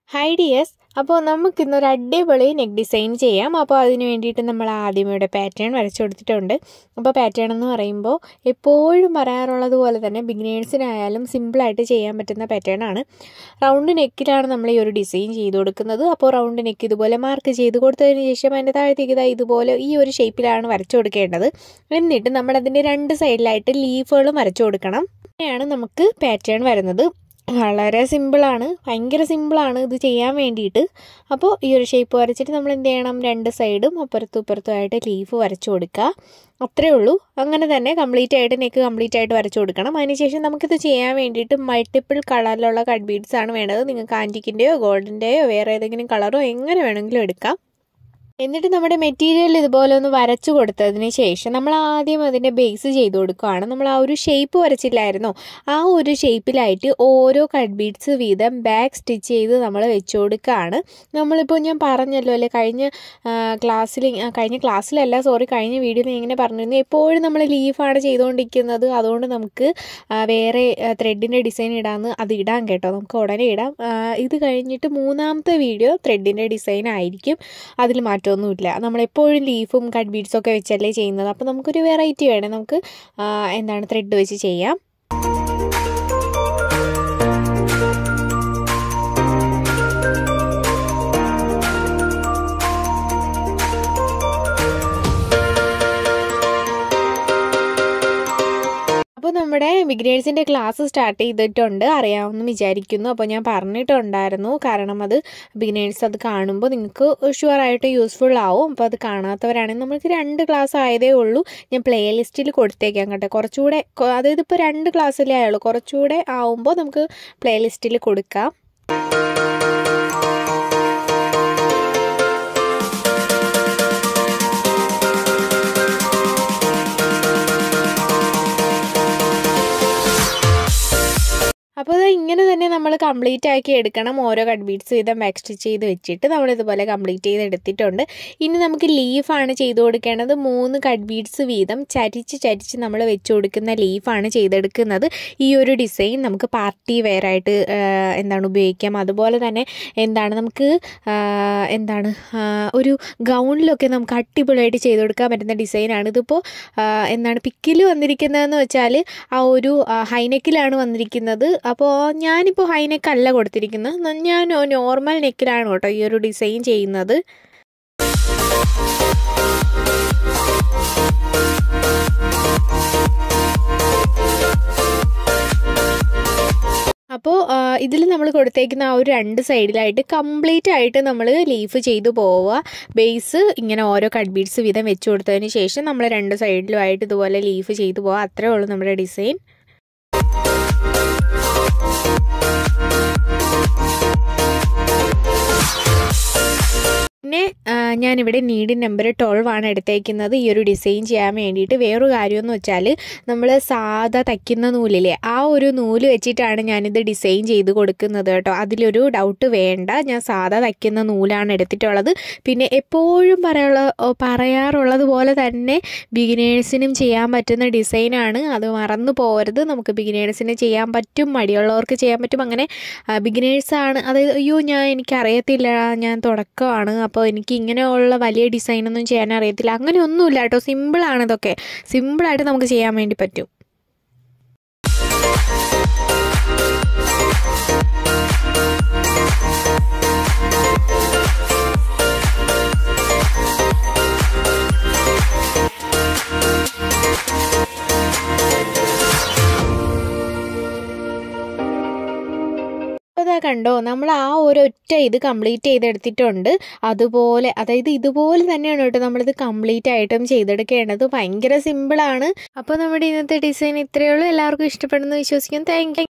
hi dears അപ്പോൾ നമുക്കിന്നൊരു അടിപൊളി നെക്ക് ഡിസൈൻ ചെയ്യാം അപ്പോൾ അതിന് വേണ്ടിയിട്ട് നമ്മൾ ആദ്യം ഇവിടെ പാറ്റേൺ വരച്ചു കൊടുത്തിട്ടുണ്ട് അപ്പോൾ പാറ്റേൺ എന്ന് പറയുമ്പോൾ എപ്പോഴും പറയാറുള്ളത് പോലെ തന്നെ ബിഗിനേഴ്സിനായാലും സിമ്പിളായിട്ട് ചെയ്യാൻ പറ്റുന്ന പാറ്റേൺ ആണ് റൗണ്ട് നെക്കിലാണ് നമ്മൾ ഈ ഒരു ഡിസൈൻ ചെയ്ത് കൊടുക്കുന്നത് അപ്പോൾ റൗണ്ട് നെക്ക് ഇതുപോലെ മാർക്ക് ചെയ്ത് കൊടുത്തതിന് ശേഷം അതിൻ്റെ താഴത്തേക്ക് ഇതാ ഇതുപോലെ ഈ ഒരു ഷേപ്പിലാണ് വരച്ചു കൊടുക്കേണ്ടത് എന്നിട്ട് നമ്മൾ അതിൻ്റെ രണ്ട് സൈഡിലായിട്ട് ലീഫുകളും വരച്ചു കൊടുക്കണം അങ്ങനെയാണ് നമുക്ക് പാറ്റേൺ വരുന്നത് വളരെ സിമ്പിളാണ് ഭയങ്കര സിമ്പിളാണ് ഇത് ചെയ്യാൻ വേണ്ടിയിട്ട് അപ്പോൾ ഈ ഒരു ഷേപ്പ് വരച്ചിട്ട് നമ്മൾ എന്ത് ചെയ്യണം രണ്ട് സൈഡും അപ്പുറത്തും ഇപ്പുറത്തുമായിട്ട് ലീഫ് വരച്ചു കൊടുക്കുക അത്രേ ഉള്ളൂ അങ്ങനെ തന്നെ കംപ്ലീറ്റ് ആയിട്ട് നെക്ക് കംപ്ലീറ്റ് ആയിട്ട് വരച്ചു കൊടുക്കണം അതിനുശേഷം നമുക്കിത് ചെയ്യാൻ വേണ്ടിയിട്ട് മൾട്ടിപ്പിൾ കളറിലുള്ള കട്ട് ബീഡ്സ് ആണ് വേണ്ടത് നിങ്ങൾക്ക് ആൻറ്റിക്കിൻ്റെയോ ഗോൾഡിൻ്റെയോ വേറെ ഏതെങ്കിലും കളറോ എങ്ങനെ വേണമെങ്കിലും എടുക്കാം എന്നിട്ട് നമ്മുടെ മെറ്റീരിയൽ ഇതുപോലെ ഒന്ന് വരച്ചു കൊടുത്തതിന് ശേഷം നമ്മൾ ആദ്യം അതിൻ്റെ ബേസ് ചെയ്ത് കൊടുക്കുകയാണ് നമ്മൾ ആ ഒരു ഷേപ്പ് വരച്ചില്ലായിരുന്നോ ആ ഒരു ഷേപ്പിലായിട്ട് ഓരോ കട്ട് ബീഡ്സ് വീതം ബാക്ക് സ്റ്റിച്ച് ചെയ്ത് നമ്മൾ വെച്ച് കൊടുക്കുകയാണ് നമ്മളിപ്പോൾ ഞാൻ പറഞ്ഞല്ലോ അല്ലേ കഴിഞ്ഞ ക്ലാസ്സിൽ കഴിഞ്ഞ ക്ലാസ്സിലല്ല സോറി കഴിഞ്ഞ വീഡിയോയിൽ ഇങ്ങനെ പറഞ്ഞിരുന്നു എപ്പോഴും നമ്മൾ ലീഫാണ് ചെയ്തുകൊണ്ടിരിക്കുന്നത് അതുകൊണ്ട് നമുക്ക് വേറെ ത്രെഡിൻ്റെ ഡിസൈൻ ഇടാമെന്ന് അത് ഇടാം കേട്ടോ നമുക്ക് ഉടനെ ഇടാം ഇത് കഴിഞ്ഞിട്ട് മൂന്നാമത്തെ വീഡിയോ ത്രെഡിൻ്റെ ഡിസൈൻ ആയിരിക്കും അതിൽ മാറ്റം മാറ്റമൊന്നുമില്ല നമ്മളെപ്പോഴും ലീഫും കട്ട് ബീഡ്സും ഒക്കെ വെച്ചല്ലേ ചെയ്യുന്നത് അപ്പോൾ നമുക്കൊരു വെറൈറ്റി വേണം നമുക്ക് എന്താണ് ത്രെഡ് വെച്ച് ചെയ്യാം അപ്പോൾ നമ്മുടെ ബിഗിനേഴ്സിൻ്റെ ക്ലാസ് സ്റ്റാർട്ട് ചെയ്തിട്ടുണ്ട് അറിയാമെന്ന് വിചാരിക്കുന്നു അപ്പോൾ ഞാൻ പറഞ്ഞിട്ടുണ്ടായിരുന്നു കാരണം അത് ബിഗിനേഴ്സ് അത് കാണുമ്പോൾ നിങ്ങൾക്ക് ഷുവറായിട്ട് യൂസ്ഫുൾ ആവും അപ്പോൾ അത് കാണാത്തവരാണെങ്കിൽ നമുക്ക് രണ്ട് ക്ലാസ് ആയതേ ഉള്ളൂ ഞാൻ പ്ലേ ലിസ്റ്റിൽ കൊടുത്തേക്കാം കേട്ടോ കുറച്ചുകൂടെ അതായത് ഇപ്പോൾ രണ്ട് ക്ലാസ്സിലേ ആയുള്ളൂ കുറച്ചുകൂടെ ആവുമ്പോൾ നമുക്ക് പ്ലേ ലിസ്റ്റിൽ കൊടുക്കാം അപ്പോൾ അത് ഇങ്ങനെ തന്നെ നമ്മൾ കംപ്ലീറ്റ് ആക്കി എടുക്കണം ഓരോ കട്ട് ബീഡ്സ് വീതം ബാക്ക് സ്റ്റിച്ച് ചെയ്ത് വെച്ചിട്ട് നമ്മൾ ഇതുപോലെ കംപ്ലീറ്റ് ചെയ്ത് എടുത്തിട്ടുണ്ട് ഇനി നമുക്ക് ലീഫാണ് ചെയ്ത് കൊടുക്കേണ്ടത് മൂന്ന് കട്ട് ബീഡ്സ് വീതം ചരിച്ച് ചരിച്ച് നമ്മൾ വെച്ച് കൊടുക്കുന്ന ലീഫാണ് ചെയ്തെടുക്കുന്നത് ഈ ഒരു ഡിസൈൻ നമുക്ക് പാർട്ടി വെയർ ആയിട്ട് എന്താണ് ഉപയോഗിക്കാം അതുപോലെ തന്നെ എന്താണ് നമുക്ക് എന്താണ് ഒരു ഗൗണിലൊക്കെ നമുക്ക് അടിപൊളിയായിട്ട് ചെയ്ത് കൊടുക്കാൻ പറ്റുന്ന ഡിസൈനാണ് ഇതിപ്പോൾ എന്താണ് പിക്കിൽ വന്നിരിക്കുന്നതെന്ന് വെച്ചാൽ ആ ഒരു ഹൈനെക്കിലാണ് വന്നിരിക്കുന്നത് അപ്പോൾ ഞാനിപ്പോൾ ഹൈനെക്ക് അല്ല കൊടുത്തിരിക്കുന്നത് ഞാൻ നോർമൽ നെക്കിലാണ് കേട്ടോ ഈ ഒരു ഡിസൈൻ ചെയ്യുന്നത് അപ്പോൾ ഇതിൽ നമ്മൾ കൊടുത്തേക്കുന്ന ആ ഒരു രണ്ട് സൈഡിലായിട്ട് കംപ്ലീറ്റ് ആയിട്ട് നമ്മൾ ലീഫ് ചെയ്തു പോവുക ബേസ് ഇങ്ങനെ ഓരോ കട്ട് ബീഡ്സ് വീതം വെച്ച് കൊടുത്തതിന് ശേഷം നമ്മൾ രണ്ട് സൈഡിലുമായിട്ട് ഇതുപോലെ ലീഫ് ചെയ്തു പോവുക അത്രേ ഉള്ളൂ നമ്മുടെ ഡിസൈൻ പിന്നെ ഞാനിവിടെ നീഡിൻ നമ്പർ ട്വൽവ് ആണ് എടുത്തേക്കുന്നത് ഈ ഒരു ഡിസൈൻ ചെയ്യാൻ വേണ്ടിയിട്ട് വേറൊരു കാര്യമെന്ന് വെച്ചാൽ നമ്മൾ സാധാ തയ്ക്കുന്ന നൂലില്ലേ ആ ഒരു നൂല് വെച്ചിട്ടാണ് ഞാനിത് ഡിസൈൻ ചെയ്ത് കൊടുക്കുന്നത് കേട്ടോ അതിലൊരു ഡൗട്ട് വേണ്ട ഞാൻ സാധാ തയ്ക്കുന്ന നൂലാണ് എടുത്തിട്ടുള്ളത് പിന്നെ എപ്പോഴും പറയാനുള്ള പറയാറുള്ളത് പോലെ തന്നെ ബിഗിനേഴ്സിനും ചെയ്യാൻ പറ്റുന്ന ഡിസൈനാണ് അത് മറന്നു പോകരുത് നമുക്ക് ബിഗിനേഴ്സിന് ചെയ്യാൻ പറ്റും മടിയുള്ളവർക്ക് ചെയ്യാൻ പറ്റും അങ്ങനെ ബിഗിനേഴ്സാണ് അതായത് അയ്യോ ഞാൻ എനിക്കറിയത്തില്ല ഞാൻ തുടക്കമാണ് അപ്പോൾ എനിക്ക് ഇങ്ങനെയുള്ള വലിയ ഡിസൈനൊന്നും ചെയ്യാൻ അറിയത്തില്ല അങ്ങനെ ഒന്നുമില്ല കേട്ടോ സിമ്പിളാണ് ഇതൊക്കെ സിമ്പിളായിട്ട് നമുക്ക് ചെയ്യാൻ വേണ്ടി പറ്റും അതാ കണ്ടോ നമ്മൾ ആ ഒരൊറ്റ ഇത് കംപ്ലീറ്റ് ചെയ്തെടുത്തിട്ടുണ്ട് അതുപോലെ അതായത് ഇതുപോലെ തന്നെയാണ് കേട്ടോ നമ്മളിത് കംപ്ലീറ്റ് ആയിട്ടും ചെയ്തെടുക്കേണ്ടത് ഭയങ്കര സിമ്പിളാണ് അപ്പോൾ നമ്മുടെ ഇന്നത്തെ ഡിസൈൻ ഇത്രയേ ഉള്ളൂ എല്ലാവർക്കും ഇഷ്ടപ്പെടുന്നു വിശ്വസിക്കുന്നു താങ്ക്